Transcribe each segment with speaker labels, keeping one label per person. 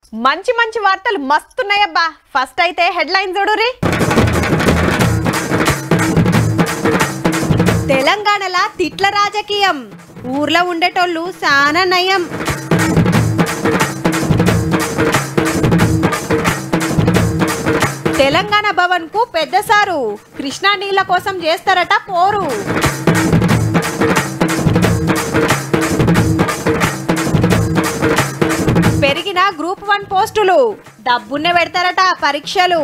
Speaker 1: మంచి మంచి వార్తలు మస్తున్నాయబ్బా ఫస్ట్ అయితే హెడ్లైన్ చూడురి తెలంగాణలా తిట్ల రాజకీయం ఊర్లో ఉండేటోళ్ళు చాలా నయం తెలంగాణ భవన్ కు పెద్ద సారు కృష్ణా నీళ్ల కోసం చేస్తారట పోరు పెరిగిన గ్రూప్ వన్ పోస్టులు డబ్బున్నే పెడతారట పరీక్షలు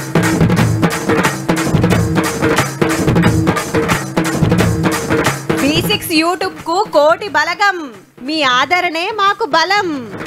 Speaker 1: బి సిక్స్ యూట్యూబ్ కు కోటి బలగం మీ ఆదరణే మాకు బలం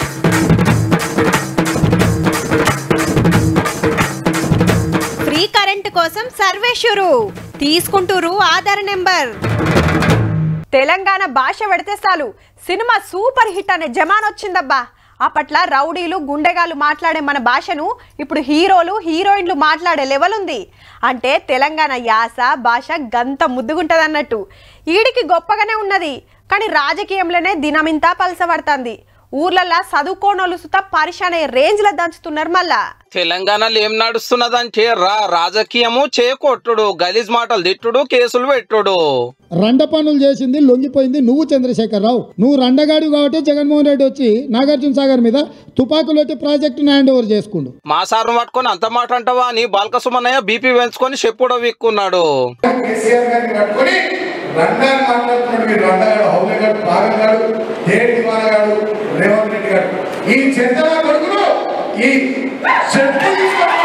Speaker 1: ఫ్రీ కరెంట్ కోసం సర్వే షురు తీసుకుంటూరు ఆధార్ నెంబర్ తెలంగాణ భాష పెడితే చాలు సినిమా సూపర్ హిట్ అనే జమాన్ వచ్చిందబ్బా అప్పట్ల రౌడీలు గుండెగాలు మాట్లాడే మన భాషను ఇప్పుడు హీరోలు హీరోయిన్లు మాట్లాడే లెవెల్ ఉంది అంటే తెలంగాణ యాస భాష గంత ముద్దుగుంటది అన్నట్టు ఈడికి గొప్పగానే ఉన్నది కానీ రాజకీయంలోనే దినమింతా పలసబడుతుంది ఊర్లల్లా చదువుకోనోళ్ళు సుత పరిశానే రేంజ్లో దంచుతున్నారు మళ్ళా
Speaker 2: తెలంగాణలో ఏం నడుస్తున్నదంటే రా రాజకీయము చేకొట్టుడు గలీజ్ మాటలు తిట్టుడు కేసులు పెట్టుడు
Speaker 3: రండ పనులు చేసింది లొంగిపోయింది నువ్వు చంద్రశేఖర్ రావు నువ్వు రండగాడు కాబట్టి జగన్మోహన్ రెడ్డి వచ్చి నాగార్జున సాగర్ మీద తుపాకులు పెట్టి ప్రాజెక్టును హ్యాండ్ ఓవర్ చేసుకుండు
Speaker 2: మా సార్ను పట్టుకొని అంత మాట అంటావా అని బాలకసుమన్నయ్య బీపీ పెంచుకొని చెప్పుడో విక్కున్నాడు
Speaker 4: కేసీఆర్ గారిని పట్టుకొని రంగాన్ని మాట్లాడుతున్నాడు మీరు రంగాడు హౌలగాడు బాగగాడు దేడి దివానగాడు రేవంత్ రెడ్డి గారు ఈ చెత్తన కొడుకులు ఈ చెప్పు తీసుకొని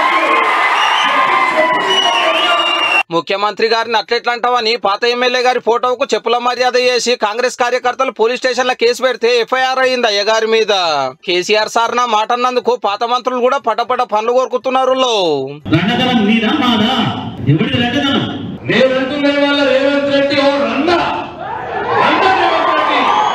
Speaker 2: ముఖ్యమంత్రి గారిని అట్లెట్లా అంటావని పాత ఎమ్మెల్యే గారి ఫోటోకు చెప్పుల మర్యాద చేసి కాంగ్రెస్ కార్యకర్తలు పోలీస్ స్టేషన్ లో కేసు పెడితే ఎఫ్ఐఆర్ అయింది అయ్య గారి మీద కేసీఆర్ సార్ నా మాట అన్నందుకు పాత మంత్రులు కూడా పటపట పనులు కోరుకుతున్నారు లో.
Speaker 5: రంగతనం నీదా మాదా ఎవడి రంగతనం
Speaker 4: నేనంటున్న వాళ్ళ రేవంత్ రెడ్డి ఓ రంగా రంగా రేవంత్ రెడ్డి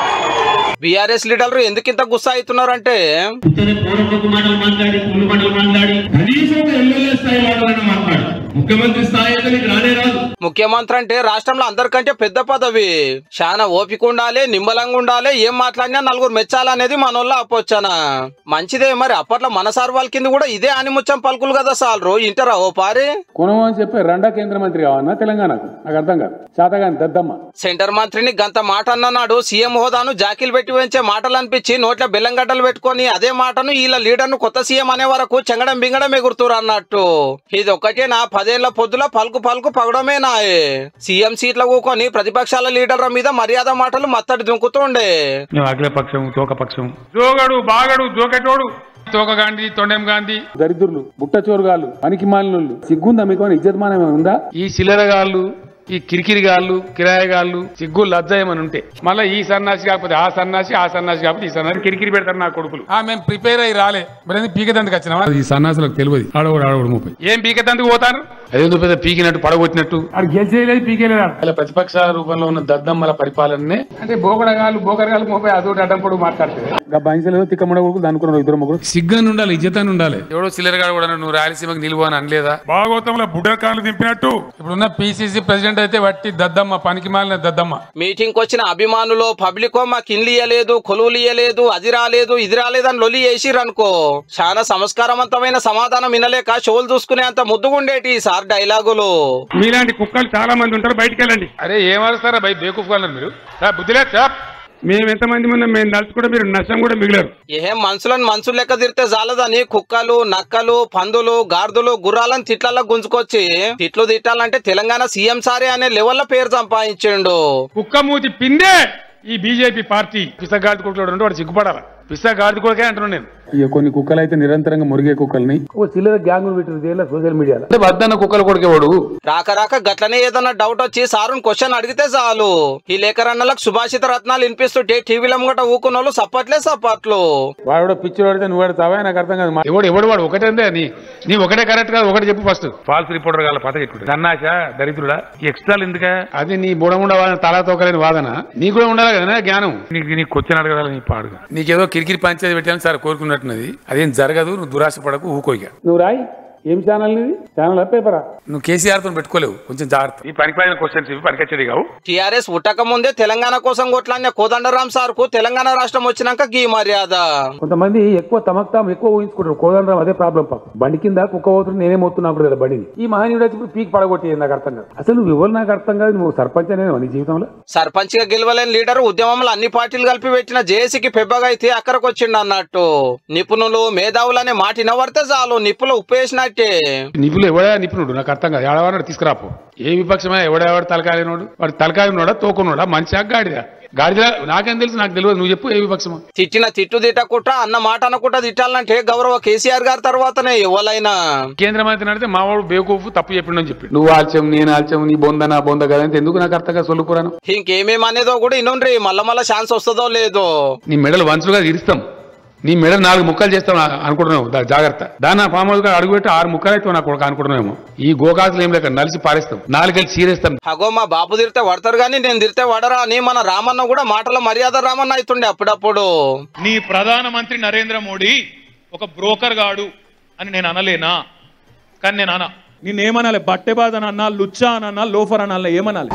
Speaker 2: బీఆర్ఎస్ లీడర్లు ఎందుకు ఇంత గుస్సా అవుతున్నారంటే
Speaker 5: ఉత్తరే పూర్వపు మాటలు మాట్లాడి పుల్లు మాటలు మాట్లాడి కనీసం ఒక ఎమ్మెల్యే స్థాయి మాటలైనా మాట్లాడు ముఖ్యమంత్రి స్థాయి అయితే నీకు రానే రాదు
Speaker 2: ముఖ్యమంత్రి అంటే రాష్ట్రంలో అందరికంటే పెద్ద పదవి చాలా ఓపిక ఉండాలి నిమ్మలంగా ఉండాలి ఏం మాట్లాడినా నలుగురు మెచ్చాలనేది మనోళ్ళ అప్పొచ్చాన మంచిదే మరి అప్పట్లో మన సార్ వాళ్ళ కింద కూడా ఇదే ఆనిముత్యం పలుకులు కదా సార్లు ఇంటరా ఓ పారి
Speaker 6: కొనము అని చెప్పి రెండా కేంద్ర మంత్రి కావన్నా తెలంగాణకు నాకు అర్థం కాదు శాతగాని దద్దమ్మ
Speaker 2: సెంటర్ మంత్రిని గంత మాట అన్ననాడు సీఎం హోదాను జాకీలు పెట్టి పెంచే మాటలు అనిపించి నోట్ల బెల్లం గడ్డలు పెట్టుకొని అదే మాటను వీళ్ళ లీడర్ను కొత్త సీఎం అనే వరకు చెంగడం బింగడం ఎగురుతురు అన్నట్టు ఇది ఒక్కటే నా పదేళ్ల పొద్దుల పలుకు పలుకు పగడమే నాయే సీఎం సీట్ల కూకొని ప్రతిపక్షాల లీడర్ల మీద మర్యాద మాటలు మత్తడి దుంకుతుండే
Speaker 7: మేము అఖిలపక్షం తోకపక్షం జోగడు బాగడు జోకెటోడు తోక గాంధీ తొండెం గాంధీ
Speaker 6: దరిద్రులు బుట్ట చోరుగాళ్ళు పనికి మాలినోళ్ళు సిగ్గుందా మీకు ఏమైనా ఇజ్జత్ మానం ఏమైనా ఉందా
Speaker 7: ఈ చిల్లరగాళ్ళు ఈ కిరికిరిగాళ్ళు కిరాయగాళ్ళు సిగ్గు లజ్జ ఏమని ఉంటే మళ్ళీ ఈ సన్నాసి కాకపోతే ఆ సన్నాసి ఆ సన్నాసి కాకపోతే ఈ సన్నాసి కిరికిరి పెడతారు నా కొడుకులు
Speaker 8: ఆ మేము ప్రిపేర్ అయ్యి రాలే మరి ఎందుకు పీకదందుకు వచ్చినావా
Speaker 7: ఈ సన్నాసులకు తెలియదు ఆడవాడు ఆడవాడు ముప్పై ఏం పీకెత్తందుకు పోతారు అదేందుకు పెద్ద పీకినట్టు పడగొట్టినట్టు
Speaker 8: అది గెలిచేయలేదు పీకేలేదు
Speaker 7: వాళ్ళ ప్రతిపక్షాల రూపంలో ఉన్న దద్దమ్మల పరిపాలననే అంటే బోకడగాళ్ళు బోకరగాళ్ళు ముప్పై అదొకటి అడ్డం పొడుగు మాట్లాడుతుంది
Speaker 6: గా బాయించలేదు తిక్కమ్మడ కొడుకులు అనుకున్నారు ఇద్దరు ముగ్గురు
Speaker 7: సిగ్గాని ఉండాలి ఇజ్జతాన్ని ఉండాలి ఎవడో చిల్లరగాడు కూడా నువ్వు రాయలసీమకి నిలువు అని అనలేదా
Speaker 8: భాగవతంలో బుడ్డకాలు దింపినట్టు ఇప్పుడున్న పిసిసి ప్రెసిడెంట్ అయితే వట్టి దద్దమ్మ పనికి మాలిన దద్దమ్మ
Speaker 2: మీటింగ్ వచ్చిన అభిమానులు పబ్లిక్ మాకు ఇల్లు ఇయ్యలేదు కొలువులు ఇయ్యలేదు అది రాలేదు ఇది రాలేదని లొలి వేసిరనుకో చాలా సంస్కారవంతమైన సమాధానం వినలేక షోలు చూసుకునే అంత ముద్దుగుండేటి ఈ సార్ డైలాగులు
Speaker 7: మీలాంటి కుక్కలు చాలా మంది ఉంటారు బయటికి వెళ్ళండి అరే ఏమరుస్తారా బై బేకూఫ్ కాలరు మీరు రా, బుద్ధిలే సార్ మేము ఎంతమంది ఉన్నాం మేము నడుచుకుంటే మీరు నష్టం కూడా మిగిలారు
Speaker 2: ఏం మనుషులను మనుషులు లెక్క తిరితే చాలదని కుక్కలు నక్కలు పందులు గార్దులు గుర్రాలను తిట్లలో గుంజుకొచ్చి తిట్లు తిట్టాలంటే తెలంగాణ సీఎం సారే అనే లెవెల్లో పేరు సంపాదించిండు
Speaker 7: కుక్క మూతి పిండే ఈ బీజేపీ పార్టీ పిసగాడి కొడుకులు ఉంటే వాడు సిగ్గుపడాలా పిసగాడి కొడుకే అంటున్నాను నేను
Speaker 6: ఇక కొన్ని కుక్కలు అయితే నిరంతరంగా మురిగే కుక్కల్ని ఓ చిల్లర గ్యాంగ్ పెట్టిన సోషల్ మీడియాలో
Speaker 7: అంటే వద్దన్న కుక్కలు కొడుకేవాడు
Speaker 2: రాక రాక గట్లనే ఏదన్నా డౌట్ వచ్చి సారుని క్వశ్చన్ అడిగితే చాలు ఈ లేఖరన్నలకు సుభాషిత రత్నాలు వినిపిస్తుంటే టీవీలో ముంగట ఊకున్న వాళ్ళు సప్పట్లే సప్పట్లు
Speaker 6: వాడు పిచ్చి పడితే నువ్వు వాడుతావా నాకు అర్థం కాదు మా-
Speaker 7: ఎవడు ఎవడు వాడు ఒకటే అందే నీ నీ ఒకటే కరెక్ట్ కాదు ఒకటి చెప్పు ఫస్ట్ ఫాల్స్ రిపోర్టర్ కాల పత చెప్పుడు సన్నాశ దరిద్రుడా ఈ ఎక్స్ట్రాలు ఎందుక అది నీ బుడముండ వాదన తలా తోకలేని వాదన నీ కూడా ఉండాలి కదా జ్ఞానం నీకు నీకు క్వశ్చన్ అడగాలి నీ పాడుగా నీకేదో కిరికిరి పంచేది పెట్టాను సార్ కోరుకున్నట్టున్నది అదేం జరగదు నువ్వు దురాశ పడకు ఊకోయిగా
Speaker 6: నువ్వు రాయి ఏం ఛానల్ ఇది ఛానల్ పేపరా
Speaker 8: నువ్వు కేసీఆర్ తో పెట్టుకోలేవు కొంచెం జాగ్రత్త
Speaker 7: ఈ పనికిపోయిన క్వశ్చన్స్ ఇవి పనికొచ్చేది కావు
Speaker 2: టిఆర్ఎస్ ఉట్టక ముందే తెలంగాణ కోసం కొట్లాడిన కోదండరాం సార్ కు తెలంగాణ రాష్ట్రం వచ్చినాక గీ మర్యాద
Speaker 6: కొంతమంది ఎక్కువ తమకు తాము ఎక్కువ ఊహించుకుంటారు కోదండరాం అదే ప్రాబ్లం పాపం బండి కింద కుక్క పోతుంది నేనే మోతున్నా కూడా కదా బండిని ఈ మహనీయుడు వచ్చి ఇప్పుడు పీక్ పడగొట్టి నాకు అర్థం కాదు అసలు నువ్వు ఎవరు నాకు అర్థం కాదు నువ్వు సర్పంచ్ అనేది నీ జీవితంలో
Speaker 2: సర్పంచ్ గా గెలవలేని లీడర్ ఉద్యమంలో అన్ని పార్టీలు కలిపి పెట్టిన జేఏసీకి పెబ్బగా అయితే అక్కడికి వచ్చిండు అన్నట్టు నిపుణులు మేధావులు అనే మాట వినవర్తే చాలు నిప్పులు ఉప్పేసినట్టే
Speaker 7: నిపుణులు ఎవడా నిపుణుడు నాకు అర్థం కాదు ఎవడవాడు తీసుకురాపో ఏ విపక్షమే ఎవడెవడు తలకాయనోడు వాడు తలకాయనోడా తోకునోడా మంచిగా గాడిదా గాడిదా నాకేం తెలుసు నాకు తెలియదు నువ్వు చెప్పు ఏ విపక్షమా
Speaker 2: తిట్టిన తిట్టు తిట్టకుండా అన్న మాట అనకుండా తిట్టాలంటే గౌరవ కేసీఆర్ గారి తర్వాతనే ఎవరైనా
Speaker 7: కేంద్ర మంత్రి నడితే మావాడు బేవకూఫు తప్పు చెప్పిండని చెప్పి నువ్వు ఆల్చం నేను ఆల్చం నీ బొంద నా బొంద కదా అంటే ఎందుకు నాకు అర్థం కాదు సొల్లుపురాను
Speaker 2: ఇంకేమేమి అనేదో కూడా ఇనుండ్రి మళ్ళా మళ్ళా ఛాన్స్ వస్తుందో లేదో
Speaker 7: నీ మెడలు వంచులుగా ఇరుస్తాం నీ మెడ నాలుగు ముక్కలు చేస్తాం ఆ- అనుకుంటున్నావు దా- జాగ్రత్త దాని నా ఫామ్ హౌస్ గా అడుగుపెట్టి ఆరు ముక్కలు అయితే నాకు కొడుకు అనుకుంటున్నామేమో ఈ గోకాసులు ఏం లేక నలిసి పారేస్తాం నాలుగేళ్ళు చీరేస్తాం
Speaker 2: అగో మా బాబు తిరితే పడతారు కానీ నేను తిరితే వడరా అని మన రామన్న కూడా మాటల మర్యాద రామన్న అవుతుండే అప్పుడప్పుడు
Speaker 9: నీ ప్రధానమంత్రి నరేంద్ర మోడీ ఒక బ్రోకర్ గాడు అని నేను అనలేనా కానీ నేను అన నేనేమనాలి బట్టెబాద్ అని అన్నా లుచ్చా అని అన్నా లోఫర్ అనాలి ఏమనాలి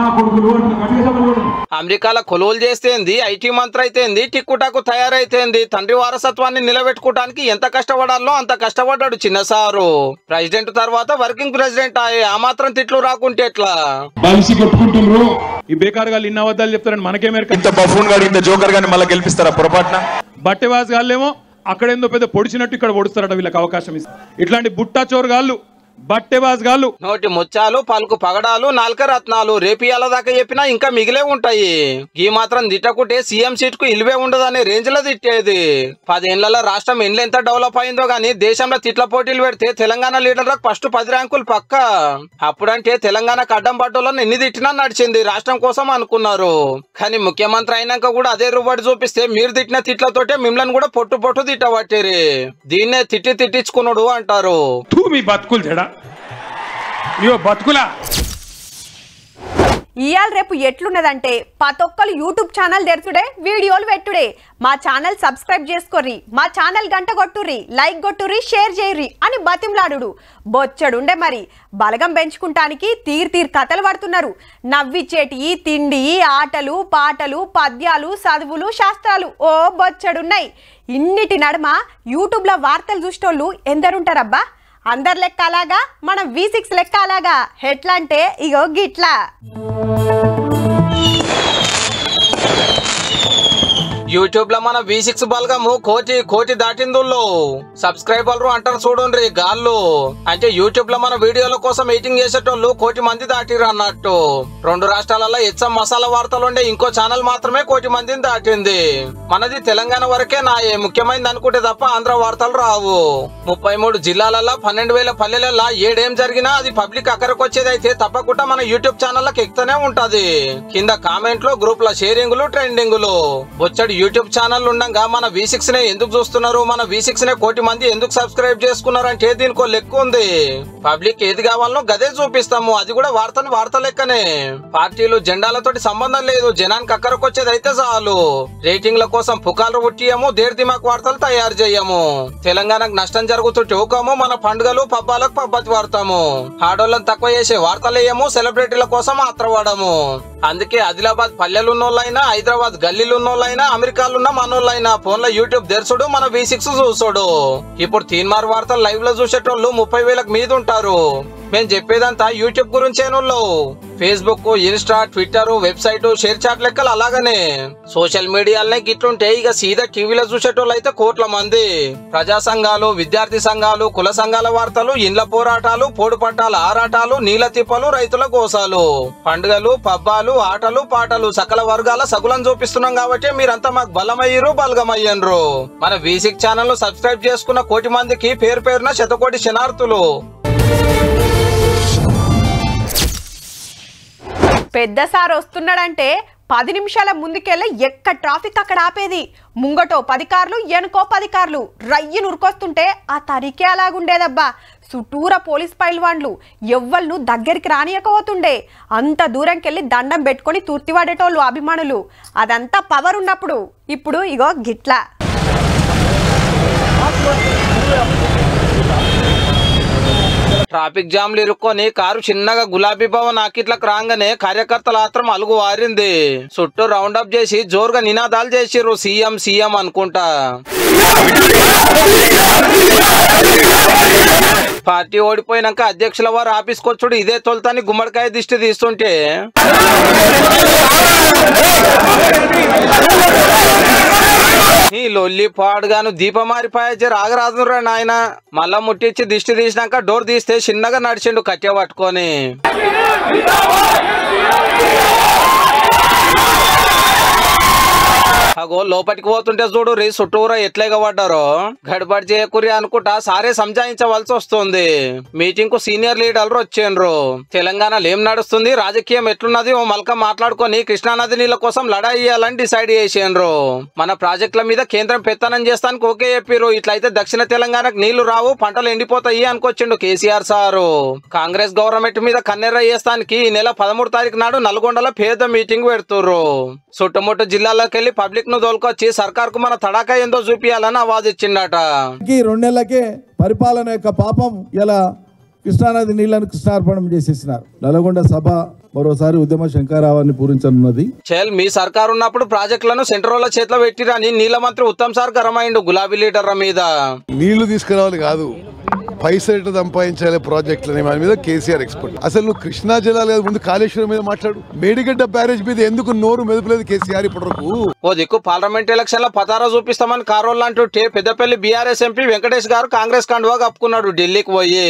Speaker 2: అమెరికాలో కొలువులు చేస్తేంది ఐటీ మంత్రి అయితేంది టిక్కుటాకు తయారైతేంది తండ్రి వారసత్వాన్ని నిలబెట్టుకోవడానికి ఎంత కష్టపడాలో అంత కష్టపడ్డాడు చిన్న సారు ప్రెసిడెంట్ తర్వాత వర్కింగ్ ప్రెసిడెంట్ అయ్యే ఆ మాత్రం తిట్లు రాకుంటే ఎట్లా
Speaker 8: బలిసి కొట్టుకుంటున్నారు
Speaker 9: ఈ బేకార్ గాళ్ళు ఇన్న అబద్ధాలు చెప్తారని మనకేమేర
Speaker 10: ఇంత బఫూన్ గాడు ఇంత జోకర్ గాని మళ్ళీ గెలిపిస్తారా పొరపాటున
Speaker 9: బట్టెబాజ్ గాళ్ళేమో అక్కడేందో పెద్ద పొడిచినట్టు ఇక్కడ పొడుస్తారట వీళ్ళకి అవకాశం ఇస్తారు ఇట్లాంటి బుట్టా చోరు గాళ్ళు బట్టెబాజ్ గాళ్ళు
Speaker 2: నోటి ముత్యాలు పలుకు పగడాలు నాలుక రత్నాలు రేపియాల దాకా చెప్పినా ఇంకా మిగిలే ఉంటాయి ఈ మాత్రం తిట్టకుంటే సీఎం సీట్ కు ఇలువే ఉండదనే రేంజ్ లో తిట్టేది పదేళ్లలో రాష్ట్రం ఎన్లు ఎంత డెవలప్ అయిందో గానీ దేశంలో తిట్ల పోటీలు పెడితే తెలంగాణ లీడర్లకు ఫస్ట్ పది ర్యాంకులు పక్క అప్పుడంటే తెలంగాణకు అడ్డం పడ్డోళ్ళని ఎన్ని తిట్టినా నడిచింది రాష్ట్రం కోసం అనుకున్నారు కానీ ముఖ్యమంత్రి అయినాక కూడా అదే రుబడి చూపిస్తే మీరు తిట్టిన తిట్లతోటే మిమ్మల్ని కూడా పొట్టు పొట్టు తిట్టబట్టేరి దీన్నే తిట్టి తిట్టించుకున్నాడు అంటారు
Speaker 8: తూ మీ బతుకులు చెడా ఇయో బతుకులా
Speaker 1: ఇయాల రేపు ఎట్లున్నదంటే పతొక్కలు యూట్యూబ్ ఛానల్ తెరచుడే వీడియోలు పెట్టుడే మా ఛానల్ సబ్స్క్రైబ్ చేసుకోర్రి మా ఛానల్ గంట కొట్టుర్రి లైక్ కొట్టుర్రి షేర్ చేయర్రి అని బతిమలాడు బొచ్చడుండే మరి బలగం పెంచుకుంటానికి తీర్ తీర్ కథలు పడుతున్నారు నవ్విచ్చేటి తిండి ఆటలు పాటలు పద్యాలు చదువులు శాస్త్రాలు ఓ బొచ్చడున్నాయి ఇన్నిటి నడుమ యూట్యూబ్లో వార్తలు చూసేటోళ్ళు ఎందరుంటారబ్బా అందరు లెక్క అలాగా మనం వి సిక్స్ లెక్క అలాగా ఎట్లా అంటే ఇగో గిట్లా
Speaker 2: యూట్యూబ్ లో మన వి సిక్స్ బల్గము కోటి కోటి దాటిందుల్లో సబ్స్క్రైబర్లు అంటారు చూడండి గాళ్ళు అంటే యూట్యూబ్ లో మన వీడియోల కోసం వెయిటింగ్ చేసేటోళ్ళు కోటి మంది దాటిరు అన్నట్టు రెండు రాష్ట్రాలలో హెచ్చం మసాలా వార్తలు ఉండే ఇంకో ఛానల్ మాత్రమే కోటి మందిని దాటింది మనది తెలంగాణ వరకే నా ముఖ్యమైనది అనుకుంటే తప్ప ఆంధ్ర వార్తలు రావు ముప్పై మూడు జిల్లాలలో పన్నెండు వేల పల్లెలలో ఏడేం జరిగినా అది పబ్లిక్ అక్కడికి వచ్చేది అయితే తప్పకుండా మన యూట్యూబ్ ఛానళ్ళకి ఎక్కుతూనే ఉంటది కింద కామెంట్లు గ్రూప్ల షేరింగులు ట్రెండింగులు బొచ్చడి యూట్యూబ్ ఛానల్ ఉండగా మన వి సిక్స్ నే ఎందుకు చూస్తున్నారు మన వి సిక్స్ నే కోటి మంది ఎందుకు సబ్స్క్రైబ్ చేసుకున్నారు అంటే దీనికో లెక్క ఉంది పబ్లిక్ ఏది కావాలనో గదే చూపిస్తాము అది కూడా వార్తను వార్త లెక్కనే పార్టీలు జెండాలతోటి సంబంధం లేదు జనానికి అక్కడికి వచ్చేది అయితే చాలు రేటింగ్ల కోసం పుకార్లు పుట్టియము దేర్ దిమాక్ వార్తలు తయారు చేయము తెలంగాణకు నష్టం జరుగుతుంటే ఊకము మన పండుగలు పబ్బాలకు పబ్బతి వాడతాము ఆడోళ్ళని తక్కువ చేసే వార్తలేయము సెలబ్రిటీల కోసం ఆత్రవాడము అందుకే ఆదిలాబాద్ పల్లెలు ఉన్నోళ్ళైనా హైదరాబాద్ గల్లీలు ఉన్నోళ్ళైనా అమెరికాలో ఉన్న మనోళ్ళైనా ఫోన్ లో యూట్యూబ్ తెరచుడు మన వి సిక్స్ చూసుడు ఇప్పుడు తీన్మార్ వార్తలు లైవ్ లో చూసేటోళ్ళు ముప్పై వేలకు మీద ఉంటారు మేము చెప్పేదంతా యూట్యూబ్ గురించేనోళ్ళు Facebook Insta Twitter website share chat లెక్కలు అలాగనే సోషల్ మీడియాలనే గిట్లుంటే ఇక సీదా టీవీలో చూసేటోళ్ళు అయితే కోట్ల మంది ప్రజా సంఘాలు విద్యార్థి సంఘాలు కుల సంఘాల వార్తలు ఇండ్ల పోరాటాలు పోడు పట్టాల ఆరాటాలు నీళ్ళ తిప్పలు రైతుల గోసాలు పండుగలు పబ్బాలు ఆటలు పాటలు సకల వర్గాల సగులం చూపిస్తున్నాం కాబట్టి మీరంతా మాకు బలమయ్యారు బలగమయ్యన్రు మన వీసిక్ ఛానల్ సబ్స్క్రైబ్ చేసుకున్న కోటి మందికి పేరు పేరున శతకోటి శనార్థులు
Speaker 1: పెద్ద సార్ వస్తున్నాడంటే పది నిమిషాల ముందుకెళ్ళి ఎక్క ట్రాఫిక్ అక్కడ ఆపేది ముంగటో పది కార్లు వెనుకో పది కార్లు రయ్యి నురుకొస్తుంటే ఆ తరికే అలాగుండేదబ్బా చుట్టూర పోలీస్ పైల్వాన్లు ఎవ్వలను దగ్గరికి రానియకపోతుండే అంత దూరంకెళ్ళి దండం పెట్టుకొని తూర్తివాడేటోళ్ళు అభిమానులు అదంతా పవర్ ఉన్నప్పుడు ఇప్పుడు ఇగో గిట్లా
Speaker 2: ట్రాఫిక్ జామ్లు ఇరుక్కొని కారు చిన్నగా గులాబీ భవన్ ఆకిట్లకు రాగానే కార్యకర్తలు మాత్రం అలుగు వారింది చుట్టూ రౌండ్ అప్ చేసి జోరుగా నినాదాలు చేసిర్రు సీఎం సీఎం అనుకుంటా పార్టీ ఓడిపోయినాక అధ్యక్షుల వారు ఆఫీస్కి వచ్చుడు ఇదే తొలుతాని గుమ్మడికాయ దిష్టి తీస్తుంటే ఈ లొల్లి పాడుగాను దీపమారిపాయ జర ఆగరాదురా నాయన మళ్ళా ముట్టించి దిష్టి తీసినాక డోర్ తీస్తే చిన్నగా నడిచిండు కట్టె పట్టుకొని అగో లోపలికి పోతుంటే చూడు రీ చుట్టూరా ఎట్లేగా పడ్డారో గడబడి చేయకురి అనుకుంటా సారే సంజాయించవలసి వస్తుంది మీటింగ్ కు సీనియర్ లీడర్లు వచ్చిండ్రు తెలంగాణలో ఏం నడుస్తుంది రాజకీయం ఎట్లున్నది ఓ మలక మాట్లాడుకొని కృష్ణానది నీళ్ళ కోసం లడాయి చేయాలని డిసైడ్ చేసిండ్రు మన ప్రాజెక్టుల మీద కేంద్రం పెత్తనం చేస్తానికి ఓకే చెప్పిర్రు ఇట్లయితే దక్షిణ తెలంగాణకు నీళ్లు రావు పంటలు ఎండిపోతాయి అనుకొచ్చిండు కేసీఆర్ సారు కాంగ్రెస్ గవర్నమెంట్ మీద కన్నెర్ర చేస్తానికి ఈ నెల పదమూడు తారీఖు నాడు నల్గొండలో పేద మీటింగ్ పెడుతుర్రు చుట్టుముట్టు జిల్లాలోకి వెళ్లి పబ్లిక్ ను తోలుకొచ్చి సర్కార్ కు మన తడాకా ఏందో చూపియాలని అవాదిచ్చిండట
Speaker 11: కి రెండు నెలలకే పరిపాలన యొక్క పాపం ఇలా కృష్ణానది నీళ్లను కృష్ణార్పణం చేసేసినారు నల్గొండ సభ మరోసారి ఉద్యమ శంకారావాన్ని పూరించనున్నది
Speaker 2: చెల్ మీ సర్కార్ ఉన్నప్పుడు ప్రాజెక్టులను సెంట్రల్ చేతిలో పెట్టిరని నీళ్ళ మంత్రి ఉత్తమ్ సార్ గరమైండు గులాబీ లీడర్ల మీద
Speaker 12: నీళ్లు తీసుకురావాలి కాదు పైసలు ఎట్లా సంపాదించాలి ప్రాజెక్టులని మన మీద కేసీఆర్ ఎక్స్పర్ట్ అసలు నువ్వు కృష్ణా జిల్లాలో ముందు కాళేశ్వరం మీద మాట్లాడు మేడిగడ్డ బ్యారేజ్ మీద ఎందుకు నోరు మెదపలేదు కేసీఆర్ ఇప్పటివరకు
Speaker 2: ఓ దిక్కు పార్లమెంట్ ఎలక్షన్ లో పతారా చూపిస్తామని కారోళ్ళు అంటుంటే పెద్దపల్లి బీఆర్ఎస్ ఎంపీ వెంకటేష్ గారు కాంగ్రెస్ కండువా కప్పుకున్నాడు ఢిల్లీకి పోయి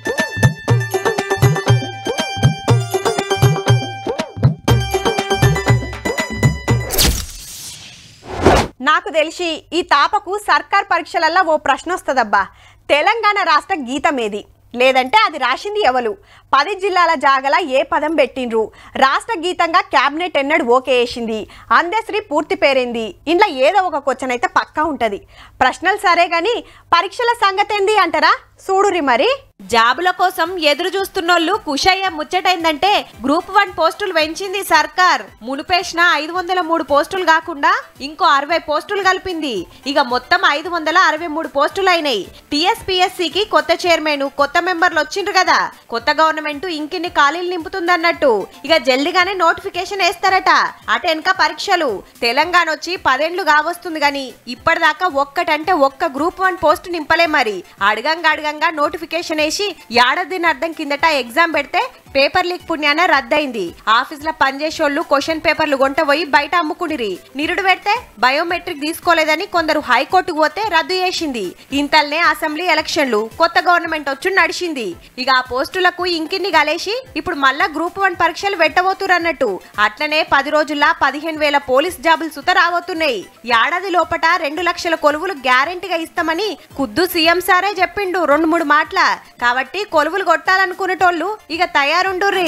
Speaker 1: నాకు తెలిసి ఈ తాపకు సర్కార్ పరీక్షలల్లో ఓ ప్రశ్న వస్తుందబ్బా తెలంగాణ రాష్ట్ర గీతం ఏది లేదంటే అది రాసింది ఎవరు పది జిల్లాల జాగల ఏ పదం పెట్టిండ్రు రాష్ట్ర గీతంగా క్యాబినెట్ ఎన్నడు ఓకే వేసింది అందశ్రీ పూర్తి పేరేంది ఇంట్లో ఏదో ఒక క్వశ్చన్ అయితే పక్కా ఉంటది ప్రశ్నలు సరే గాని పరీక్షల సంగతి ఏంది అంటారా చూడురి మరి జాబుల కోసం ఎదురు చూస్తున్నోళ్ళు కుషయ్య ముచ్చటైందంటే గ్రూప్ వన్ పోస్టులు పెంచింది సర్కార్ మునుపేసిన ఐదు వందల మూడు పోస్టులు కాకుండా ఇంకో అరవై పోస్టులు కలిపింది ఇక మొత్తం ఐదు వందల అరవై మూడు పోస్టులు అయినాయి టిఎస్పిఎస్సికి కొత్త చైర్మన్ కొత్త మెంబర్లు వచ్చిండ్రు కదా కొత్త గవర్నమెంట్ ఇంకిన్ని ఖాళీలు నింపుతుందన్నట్టు ఇక జల్దిగానే నోటిఫికేషన్ వేస్తారట అటు వెనక పరీక్షలు తెలంగాణ వచ్చి పదేండ్లు కావస్తుంది గాని ఇప్పటిదాకా ఒక్కటంటే ఒక్క గ్రూప్ వన్ పోస్ట్ నింపలే మరి అడగంగా అడగంగా నోటిఫికేషన్ వేసి ఏడాదిని అర్థం కిందట ఎగ్జామ్ పెడితే పేపర్ లీక్ పుణ్యాన రద్దయింది ఆఫీస్ లో పనిచేసేవాళ్ళు క్వశ్చన్ పేపర్లు కొంట పోయి బయట అమ్ముకునిరి నిరుడు పెడితే బయోమెట్రిక్ తీసుకోలేదని కొందరు హైకోర్టుకు పోతే రద్దు చేసింది ఇంతల్నే అసెంబ్లీ ఎలక్షన్లు కొత్త గవర్నమెంట్ వచ్చి నడిచింది ఇక ఆ పోస్టులకు ఇంకిన్ని గలేసి ఇప్పుడు మళ్ళా గ్రూప్ వన్ పరీక్షలు పెట్టబోతురు అన్నట్టు అట్లనే పది రోజుల్లో పదిహేను వేల పోలీస్ జాబులు సుత రాబోతున్నాయి ఏడాది లోపట రెండు లక్షల కొలువులు గ్యారెంటీగా ఇస్తామని ఖుద్దు సీఎం సారే చెప్పిండు రెండు మూడు మాటల కాబట్టి కొలువులు కొట్టాలనుకునేటోళ్ళు ఇక తయారుండుర్రి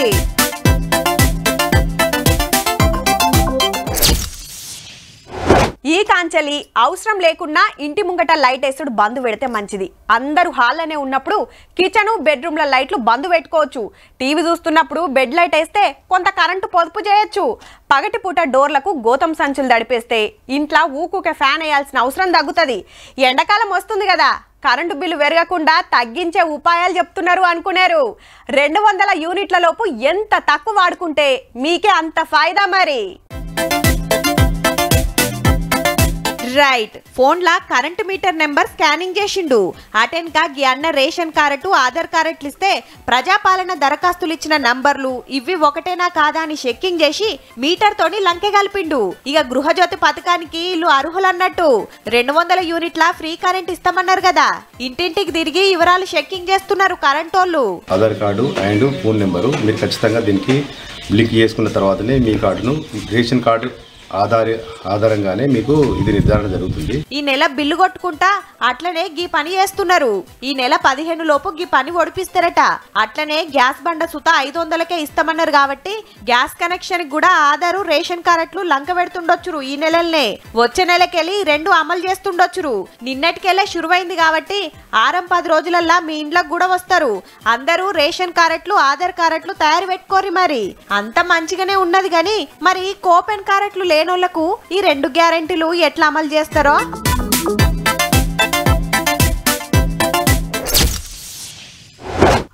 Speaker 1: ఈ కాంచలి అవసరం లేకున్నా ఇంటి ముంగట లైట్ వేసుడు బంద్ పెడితే మంచిది అందరూ హాల్లోనే ఉన్నప్పుడు కిచెన్ బెడ్రూమ్ల లైట్లు బంద్ పెట్టుకోవచ్చు టీవీ చూస్తున్నప్పుడు బెడ్ లైట్ వేస్తే కొంత కరెంటు పొదుపు చేయొచ్చు పగటిపూట డోర్లకు గోతం సంచులు దడిపేస్తే ఇంట్లో ఊకుకే ఫ్యాన్ వేయాల్సిన అవసరం తగ్గుతుంది ఎండాకాలం వస్తుంది కదా కరెంటు బిల్లు పెరగకుండా తగ్గించే ఉపాయాలు చెప్తున్నారు అనుకున్నారు రెండు వందల యూనిట్ల లోపు ఎంత తక్కువ వాడుకుంటే మీకే అంత ఫాయిదా మరి రైట్ ఫోన్లా కరెంట్ మీటర్ నెంబర్ స్కానింగ్ చేసిండు అటెన్కా గి అన్న రేషన్ కార్డు ఆధార్ కార్డులు ఇస్తే ప్రజాపాలన దరఖాస్తులు ఇచ్చిన నంబర్లు ఇవి ఒకటేనా కాదా అని చెక్కింగ్ చేసి మీటర్ తోని లంకె కలిపిండు ఇక గృహజ్యోతి పథకానికి ఇల్లు అర్హులన్నట్టు రెండు వందల యూనిట్ల ఫ్రీ కరెంట్ ఇస్తామన్నారు కదా ఇంటింటికి తిరిగి వివరాలు చెక్కింగ్ చేస్తున్నారు కరెంట్ వాళ్ళు
Speaker 13: Aadhaar card and phone number మీరు ఖచ్చితంగా దీనికి లింక్ చేసుకున్న తర్వాతనే మీ కార్డును రేషన్ కార్డు ఆధార ఆధారంగానే మీకు ఇది నిర్ధారణ జరుగుతుంది
Speaker 1: ఈ నెల బిల్లు కొట్టుకుంటా అట్లనే గీ పని చేస్తున్నారు ఈ నెల పదిహేను లోపు గీ పని ఒడిపిస్తారట అట్లనే గ్యాస్ బండ సుత ఐదు వందలకే ఇస్తామన్నారు కాబట్టి గ్యాస్ కనెక్షన్ కూడా ఆధారు రేషన్ కార్డులు లంక పెడుతుండొచ్చురు ఈ నెలల్నే వచ్చే నెలకెళ్ళి రెండు అమలు చేస్తుండొచ్చురు నిన్నటికెళ్ళే శురువైంది కాబట్టి ఆరం పది రోజులల్లా మీ ఇంట్లోకి కూడా వస్తారు అందరూ రేషన్ కార్డులు ఆధార్ కార్డులు తయారు పెట్టుకోరి మరి అంత మంచిగానే ఉన్నది గాని మరి కోపెన్ కార్డులు లేనోళ్లకు ఈ రెండు గ్యారెంటీలు ఎట్లా అమలు చేస్తారో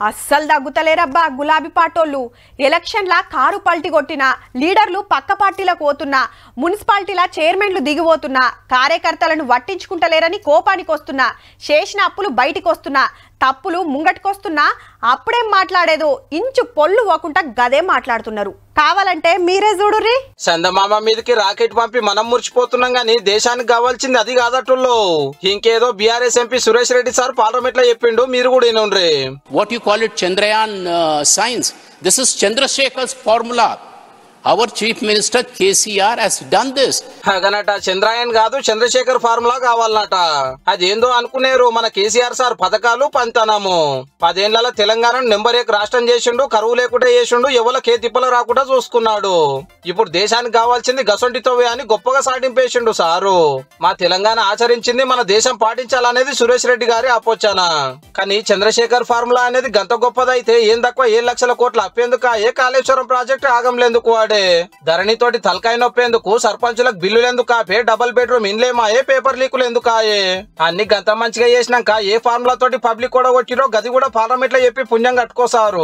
Speaker 1: అస్సలు దగ్గుతలేరబ్బా గులాబీ పాటోళ్ళు ఎలక్షన్ల కారు పల్టి కొట్టిన లీడర్లు పక్క పార్టీలకు పోతున్నా మున్సిపాలిటీల చైర్మన్లు దిగిపోతున్నా కార్యకర్తలను పట్టించుకుంటలేరని కోపానికి వస్తున్నా చేసిన అప్పులు బయటికి వస్తున్నా తప్పులు ముంగటికొస్తున్నా అప్పుడేం మాట్లాడేదో ఇంచు పొల్లు పోకుండా గదే మాట్లాడుతున్నారు కావాలంటే మీరే చూడుర్రి
Speaker 2: చందమామ మీదకి రాకెట్ పంపి మనం మురిచిపోతున్నాం గానీ దేశానికి కావాల్సింది అది కాదట్టుల్లో ఇంకేదో BRS MP Suresh Reddy sir parliament లో చెప్పిండు మీరు కూడా వినుండ్రి
Speaker 14: what you call it Chandrayaan uh, science. This is Chandrasekhar's formula. Our chief minister KCR has done this.
Speaker 2: అగనట Chandrayaan కాదు చంద్రశేఖర్ ఫార్ములా కావాలన్నట అదేందో అనుకునేరు మన కేసీఆర్ సార్ పథకాలు పంతనము పదేళ్ల తెలంగాణ నెంబర్ ఏక్ రాష్ట్రం చేసిండు కరువు లేకుండా చేసిండు ఎవరికి ఏ తిప్పలు రాకుండా చూసుకున్నాడు ఇప్పుడు దేశానికి కావాల్సింది గసొంటితోవే అని గొప్పగా సాటింపేసిండు సారు మా తెలంగాణ ఆచరించింది మన దేశం పాటించాలనేది సురేష్ రెడ్డి గారి ఆపోచన కానీ చంద్రశేఖర్ ఫార్ములా అనేది గంత గొప్పదైతే ఏం తక్కువ ఏ లక్షల కోట్ల అప్పేందుకు ఏ కాళేశ్వరం ప్రాజెక్టు ఆగంలేందుకు వాడే ధరణితోటి తలకాయ నొప్పేందుకు సర్పంచులకు బిల్లులు ఎందుకు ఆపే డబుల్ బెడ్రూమ్ ఇండ్లేమాయే పేపర్ లీకులు ఎందుకు ఆయే అన్ని గంత మంచిగా చేసినాక ఏ ఫార్ములా తోటి పబ్లిక్ కూడా కొట్టిరో గది కూడా పార్లమెంట్ లో చెప్పి పుణ్యం కట్టుకోసారు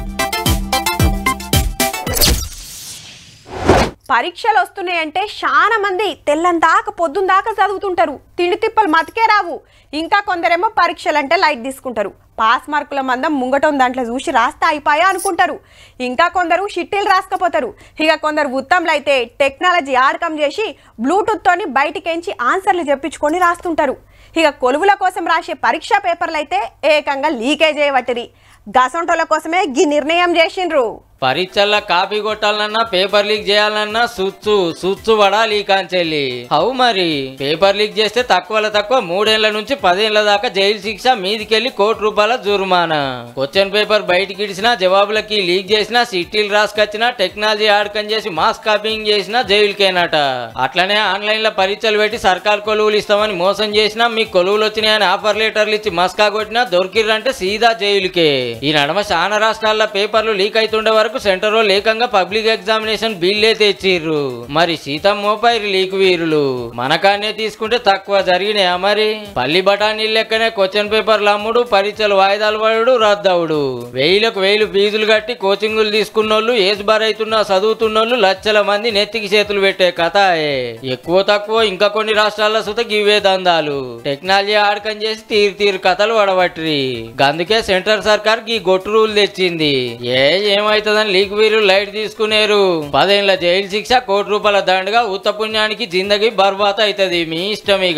Speaker 1: పరీక్షలు వస్తున్నాయంటే చాలా మంది తెల్లందాక పొద్దుందాకా చదువుతుంటారు తిండి తిప్పలు మతికే రావు ఇంకా కొందరేమో పరీక్షలు అంటే లైట్ తీసుకుంటారు పాస్ మార్కుల మందం ముంగటం దాంట్లో చూసి రాస్తే అయిపోయా అనుకుంటారు ఇంకా కొందరు షిట్టీలు రాసుకపోతారు ఇక కొందరు ఉత్తములు అయితే టెక్నాలజీ ఆడకం చేసి బ్లూటూత్తోని బయటికెంచి ఆన్సర్లు చెప్పించుకొని రాస్తుంటారు ఇక కొలువుల కోసం రాసే పరీక్షా పేపర్లు అయితే ఏకంగా లీకేజ్ చేయబట్టిరి గసంటోల కోసమే గీ నిర్ణయం చేసిండ్రు
Speaker 15: పరీక్షల్లో కాపీ కొట్టాలన్నా పేపర్ లీక్ చేయాలన్నా సుచ్చు సుచ్చు పడాలి కాంచెల్లి అవు మరి పేపర్ లీక్ చేస్తే తక్కువలో తక్కువ మూడేళ్ల నుంచి పదేళ్ల దాకా జైలు శిక్ష మీదికెళ్లి కోటి రూపాయల జుర్మానా క్వశ్చన్ పేపర్ బయటికి ఇడిచినా జవాబులకి లీక్ చేసినా సిట్టీలు రాసుకొచ్చినా టెక్నాలజీ ఆడకం చేసి మాస్ కాపీయింగ్ చేసినా జైలుకేనట అట్లనే ఆన్లైన్ లో పరీక్షలు పెట్టి సర్కార్ కొలువులు ఇస్తామని మోసం చేసినా మీ కొలువులు వచ్చినాయని ఆఫర్ లెటర్లు ఇచ్చి మస్కా కొట్టినా దొరికిర్రంటే సీదా జైలుకే ఈ నడమ చాలా రాష్ట్రాల్లో పేపర్లు లీక్ అవుతుండే వరకు సెంటర్ వాళ్ళు ఏకంగా పబ్లిక్ ఎగ్జామినేషన్ బిల్లే తెచ్చిర్రు మరి సీతం మోపైరు లీక్ వీరులు మనకానే తీసుకుంటే తక్కువ జరిగినాయా మరి పల్లి బఠానీ లెక్కనే క్వశ్చన్ పేపర్లు అమ్ముడు పరీక్షలు వాయిదాలు పడుడు రద్దవుడు వెయ్యిలకు వేలు ఫీజులు కట్టి కోచింగులు తీసుకున్నోళ్ళు ఏజ్ బార్ అవుతున్నా చదువుతున్నోళ్ళు లక్షల మంది నెత్తికి చేతులు పెట్టే కథ ఎక్కువ తక్కువ ఇంకా కొన్ని రాష్ట్రాల్లో సుత గివే దందాలు టెక్నాలజీ ఆడకం చేసి తీరు తీరు కథలు వడబట్టిరి అందుకే సెంట్రల్ సర్కార్ ఈ గొట్టు రూల్ తెచ్చింది ఏ ఏమైతుందని లీక్ వీరు లైట్ తీసుకునేరు పదేళ్ల జైలు శిక్ష కోటి రూపాయల దండగా ఉత్త పుణ్యానికి జిందగీ బర్బాత్ అవుతుంది మీ ఇష్టం ఇక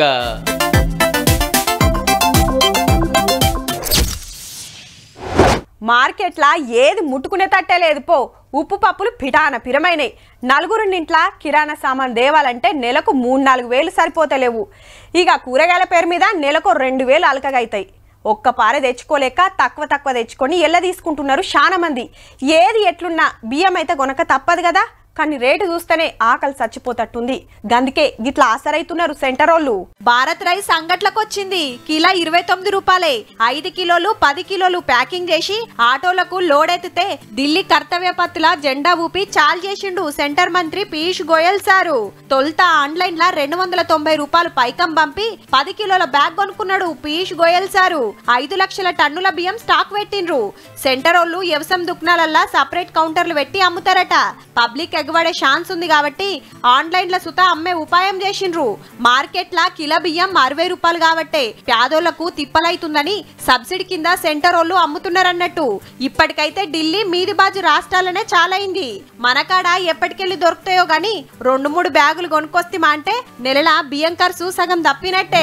Speaker 1: మార్కెట్లా ఏది ముట్టుకునే తట్టే లేదు పో ఉప్పు పప్పులు పిటాన పిరమైనాయి నలుగురింటింట్లా కిరాణా సామాన్ దేవాలంటే నెలకు మూడు నాలుగు వేలు సరిపోతలేవు ఇక కూరగాయల పేరు మీద నెలకు రెండు వేలు అలకగా అవుతాయి ఒక్క పార తెచ్చుకోలేక తక్కువ తక్కువ తెచ్చుకొని ఎల్ల తీసుకుంటున్నారు చాలా మంది ఏది ఎట్లున్నా బియ్యం అయితే కొనక తప్పదు కదా కానీ రేటు చూస్తేనే ఆకలి చచ్చిపోతట్టుంది గందుకే గిట్లా ఆసరైతున్నారు సెంటర్ వాళ్ళు భారత్ రైస్ అంగట్లకు వచ్చింది కిలో ఇరవై తొమ్మిది రూపాయలే ఐదు కిలోలు పది కిలోలు ప్యాకింగ్ చేసి ఆటోలకు లోడ్ ఎత్తితే ఢిల్లీ కర్తవ్య పత్తుల జెండా ఊపి చాల్ చేసిండు సెంటర్ మంత్రి పీయూష్ గోయల్ సారు తొలుత ఆన్లైన్ లా రెండు వందల తొంభై రూపాయలు పైకం పంపి పది కిలోల బ్యాగ్ కొనుక్కున్నాడు పీయూష్ గోయల్ సారు ఐదు లక్షల టన్నుల బియ్యం స్టాక్ పెట్టిండ్రు సెంటర్ వాళ్ళు వ్యవసాయం దుకాణాలల్లా సపరేట్ కౌంటర్లు పెట్టి అమ్ముతారట పబ్లిక్ ఎగబడే ఛాన్స్ ఉంది కాబట్టి ఆన్లైన్ లో సుతా అమ్మే ఉపాయం చేసిండ్రు మార్కెట్ లా కిలో బియ్యం అరవై రూపాయలు కాబట్టే పేదోళ్లకు తిప్పలైతుందని సబ్సిడీ కింద సెంటర్ వాళ్ళు అమ్ముతున్నారన్నట్టు ఇప్పటికైతే ఢిల్లీ మీది బాజు రాష్ట్రాలనే చాలైంది మన కాడ ఎప్పటికెళ్ళి దొరుకుతాయో గాని రెండు మూడు బ్యాగులు కొనుక్కొస్తామా అంటే నెలల బియ్యం ఖర్చు సగం తప్పినట్టే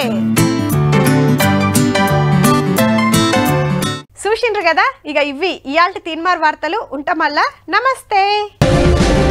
Speaker 1: చూసిండ్రు కదా ఇక ఇవి ఇయాల్టి తీన్మార్ వార్తలు ఉంటామల్లా నమస్తే